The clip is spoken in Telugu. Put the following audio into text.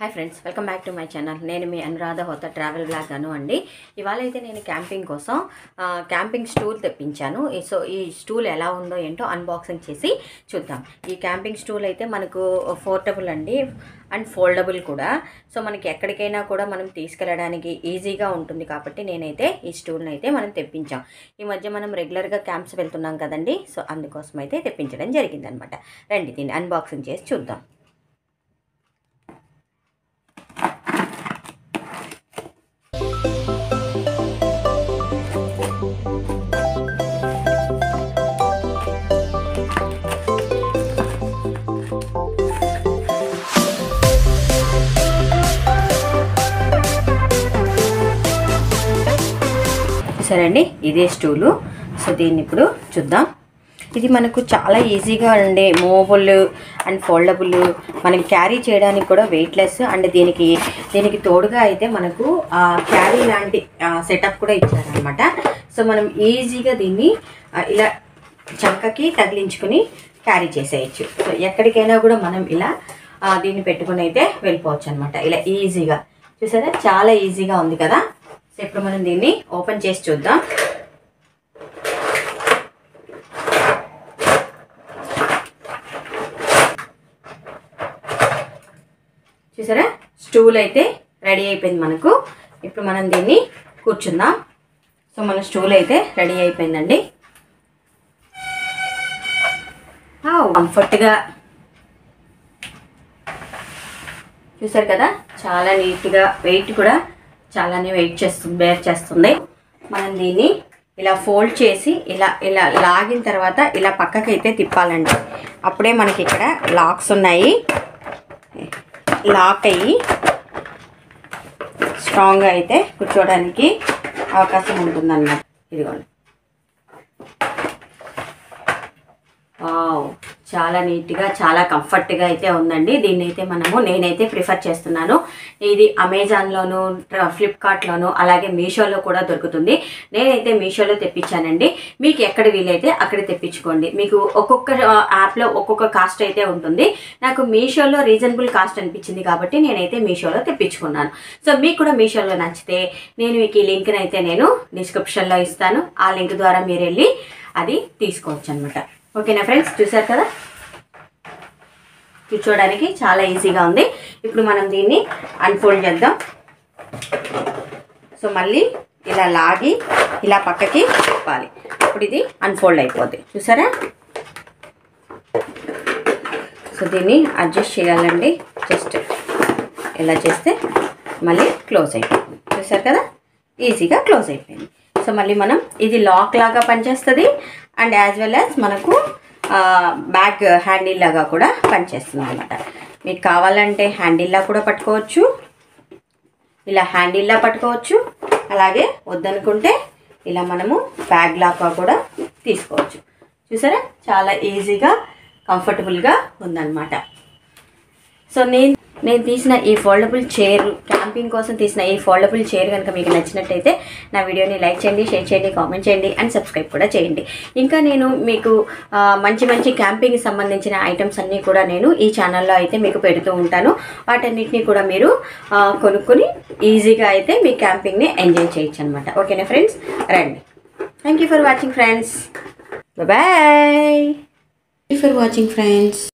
hi friends welcome back to my channel నేను మీ అనురాధ హోత ట్రావెల్ బ్లాగ్ అను అండి ఇవాళ అయితే నేను క్యాంపింగ్ కోసం ఆ, క్యాంపింగ్ స్టూల్ తెప్పించాను ఈ- సో ఈ స్టూల్ ఎలా ఉందో ఏంటో అన్బాక్సింగ్ చేసి చూద్దాం ఈ క్యాంపింగ్ స్టూల్ అయితే మనకు ఫోర్టబుల్ అండి అండ్ ఫోల్డబుల్ కూడా సో మనకి ఎక్కడికైనా కూడా మనం తీసుకెళ్ళడానికి ఈజీగా ఉంటుంది కాబట్టి నేనైతే ఈ స్టూల్ని అయితే మనం తెప్పించాం ఈ మధ్య మనం రెగ్యులర్గా క్యాంప్స్ వెళ్తున్నాం కదండి సో అందుకోసం అయితే తెప్పించడం జరిగిందనమాట రండి దీన్ని అన్బాక్సింగ్ చేసి చూద్దాం సరే అండి ఇదే స్టూలు సో దీన్ని ఇప్పుడు చూద్దాం ఇది మనకు చాలా ఈజీగా ఉండే మూవబుల్ అండ్ ఫోల్డబుల్ మనం క్యారీ చేయడానికి కూడా వెయిట్లెస్ అండ్ దీనికి దీనికి తోడుగా అయితే మనకు క్యారీ లాంటి సెటప్ కూడా ఇచ్చారనమాట సో మనం ఈజీగా దీన్ని ఆ, ఇలా చక్కకి తగిలించుకుని క్యారీ చేసేయచ్చు సో ఎక్కడికైనా కూడా మనం ఇలా ఆ, దీన్ని పెట్టుకుని అయితే వెళ్ళిపోవచ్చు అనమాట ఇలా ఈజీగా చూసారా చాలా ఈజీగా ఉంది కదా సో ఇప్పుడు మనం దీన్ని ఓపెన్ చేసి చూద్దాం చూసారా స్టూల్ అయితే రెడీ అయిపోయింది మనకు ఇప్పుడు మనం దీన్ని కూర్చుందాం సో మన స్టూల్ అయితే రెడీ అయిపోయిందండి కంఫర్ట్గా చూసారు కదా చాలా నీట్గా వెయిట్ కూడా చాలానే వెయిట్ చేస్తుంది బేర్ చేస్తుంది మనం దీన్ని ఇలా ఫోల్డ్ చేసి ఇలా ఇలా లాగిన తర్వాత ఇలా పక్కకి అయితే తిప్పాలండి అప్పుడే మనకి ఇక్కడ లాక్స్ ఉన్నాయి లాక్ అయ్యి స్ట్రాంగ్గా అయితే కూర్చోవడానికి అవకాశం ఉంటుందన్నమాట ఇదిగోండి వావ్ చాలా నీట్గా చాలా కంఫర్ట్గా అయితే ఉందండి దీన్ని అయితే మనము నేనైతే ప్రిఫర్ చేస్తున్నాను ఇది అమెజాన్లోను ఫ్లిప్కార్ట్లోను అలాగే మీషోలో కూడా దొరుకుతుంది నేనైతే మీషోలో తెప్పించానండి మీకు ఎక్కడ వీలైతే అక్కడ తెప్పించుకోండి మీకు ఒక్కొక్క యాప్లో ఒక్కొక్క కాస్ట్ అయితే ఉంటుంది నాకు మీషోలో రీజనబుల్ కాస్ట్ అనిపించింది కాబట్టి నేనైతే మీషోలో తెప్పించుకున్నాను సో మీకు కూడా మీషోలో నచ్చితే నేను మీకు ఈ లింక్ని అయితే నేను డిస్క్రిప్షన్లో ఇస్తాను ఆ లింక్ ద్వారా మీరు వెళ్ళి అది తీసుకోవచ్చు అనమాట ఓకేనా ఫ్రెండ్స్ చూసారు కదా కూర్చోవడానికి చాలా ఈజీగా ఉంది ఇప్పుడు మనం దీన్ని అన్ఫోల్డ్ చేద్దాం సో మళ్ళీ ఇలా లాగి ఇలా పక్కకి తిప్పాలి ఇప్పుడు ఇది అన్ఫోల్డ్ అయిపోద్ది చూసారా సో దీన్ని అడ్జస్ట్ చేయాలండి జస్ట్ ఇలా చేస్తే మళ్ళీ క్లోజ్ అయిపోయింది చూసారు కదా ఈజీగా క్లోజ్ అయిపోయింది సో మళ్ళీ మనం ఇది లాక్ లాగా పనిచేస్తుంది అండ్ యాజ్ వెల్ యాజ్ మనకు బ్యాగ్ హ్యాండిల్ లాగా కూడా పనిచేస్తుంది అనమాట మీకు కావాలంటే హ్యాండిల్లా కూడా పట్టుకోవచ్చు ఇలా హ్యాండిల్లా పట్టుకోవచ్చు అలాగే వద్దనుకుంటే ఇలా మనము బ్యాగ్ లాగా కూడా తీసుకోవచ్చు చూసారా చాలా ఈజీగా కంఫర్టబుల్గా ఉందన్నమాట సో నేను నేను తీసిన ఈ ఫోల్డబుల్ చైర్ క్యాంపింగ్ కోసం తీసిన ఈ ఫోల్డబుల్ చైర్ కనుక మీకు నచ్చినట్టయితే నా వీడియోని లైక్ చేయండి షేర్ చేయండి కామెంట్ చేయండి అండ్ సబ్స్క్రైబ్ కూడా చేయండి ఇంకా నేను మీకు ఆ, మంచి మంచి క్యాంపింగ్కి సంబంధించిన ఐటమ్స్ అన్నీ కూడా నేను ఈ ఛానల్లో అయితే మీకు పెడుతూ ఉంటాను వాటన్నిటిని కూడా మీరు ఆ, కొనుక్కొని ఈజీగా అయితే మీ క్యాంపింగ్ని ఎంజాయ్ చేయొచ్చు అనమాట ఓకేనా ఫ్రెండ్స్ రండి thank you for watching friends bye for watching friends